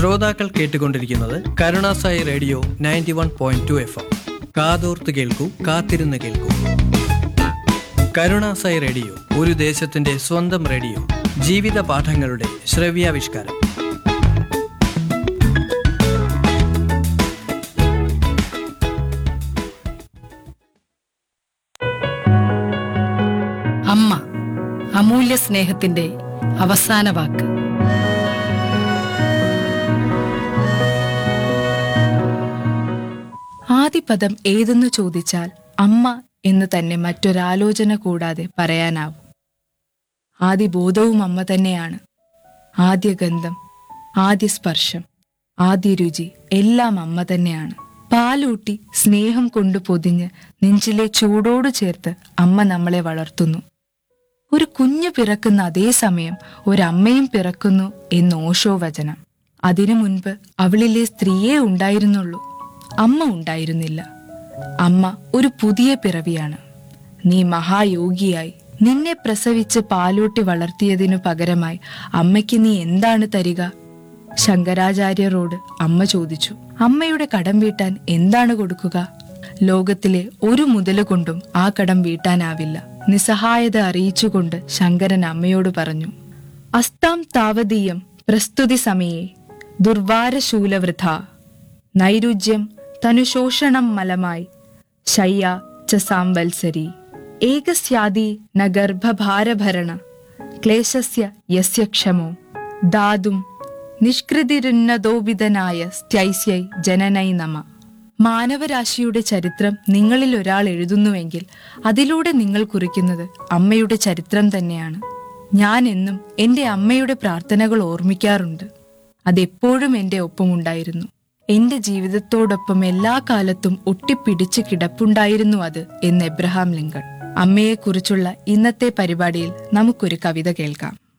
ശ്രോതാക്കൾ കേട്ടുകൊണ്ടിരിക്കുന്നത് കരുണാസായി radio ninety one point two F M കാതോർത്ത് കേൾക്കൂ കാത്തിരുന്ന് കേൾക്കൂ കരുണാസായി റേഡിയോ ഒരു ദേശത്തിന്റെ സ്വന്തം റേഡിയോ ജീവിത പാഠങ്ങളുടെ ശ്രവ്യാവിഷ്കാരം അമ്മ അമൂല്യ സ്നേഹത്തിന്റെ അവസാന വാക്ക് ആദിപദം ഏതെന്നു ചോദിച്ചാൽ അമ്മ എന്ന് തന്നെ മറ്റൊരാലോചന കൂടാതെ പറയാനാവും ആദിബോധവും അമ്മ തന്നെയാണ് ആദ്യ ഗന്ധം ആദ്യ സ്പർശം ആദ്യ രുചി എല്ലാം അമ്മ തന്നെയാണ് പാലൂട്ടി സ്നേഹം കൊണ്ട് പൊതിഞ്ഞ് നെഞ്ചിലെ ചൂടോട് ചേർത്ത് അമ്മ നമ്മളെ വളർത്തുന്നു ഒരു കുഞ്ഞ് പിറക്കുന്ന അതേ സമയം ഒരമ്മയും പിറക്കുന്നു എന്ന് ഓഷോ വചനം അതിനു മുൻപ് അവളിലെ സ്ത്രീയേ ഉണ്ടായിരുന്നുള്ളൂ അമ്മ ഉണ്ടായിരുന്നില്ല അമ്മ ഒരു പുതിയ പിറവിയാണ് നീ മഹായോഗിയായി നിന്നെ പ്രസവിച്ച് പാലൂട്ടി വളർത്തിയതിനു പകരമായി അമ്മയ്ക്ക് നീ എന്താണ് തരിക ശങ്കരാചാര്യരോട് അമ്മ ചോദിച്ചു അമ്മയുടെ കടം വീട്ടാൻ എന്താണ് കൊടുക്കുക ലോകത്തിലെ ഒരു മുതല് കൊണ്ടും ആ കടം വീട്ടാനാവില്ല നിസ്സഹായത അറിയിച്ചുകൊണ്ട് ശങ്കരൻ അമ്മയോട് പറഞ്ഞു അസ്താം താവതീയം പ്രസ്തുതി സമയേ ദുർവാരശൂലവൃഥ നൈരുജ്യം തനുശോഷണം മലമായി ശയ്യ ച സാംവത്സരി ഏകസ്യാദി ന ഗർഭഭാരഭരണ ക്ലേശസ്യ യസ്യ ക്ഷമോ ദാതും നിഷ്കൃതിരുന്നതോപിതനായ സ്റ്റൈസ്യൈ ജനനൈ നമ മാനവരാശിയുടെ ചരിത്രം നിങ്ങളിൽ ഒരാൾ എഴുതുന്നുവെങ്കിൽ അതിലൂടെ നിങ്ങൾ കുറിക്കുന്നത് അമ്മയുടെ ചരിത്രം തന്നെയാണ് ഞാൻ എന്നും എന്റെ അമ്മയുടെ പ്രാർത്ഥനകൾ ഓർമ്മിക്കാറുണ്ട് അതെപ്പോഴും എന്റെ ഒപ്പമുണ്ടായിരുന്നു എന്റെ ജീവിതത്തോടൊപ്പം എല്ലാ കാലത്തും ഒട്ടിപ്പിടിച്ച് കിടപ്പുണ്ടായിരുന്നു അത് എന്ന് എബ്രഹാം ലിങ്കൺ അമ്മയെക്കുറിച്ചുള്ള ഇന്നത്തെ പരിപാടിയിൽ നമുക്കൊരു കവിത കേൾക്കാം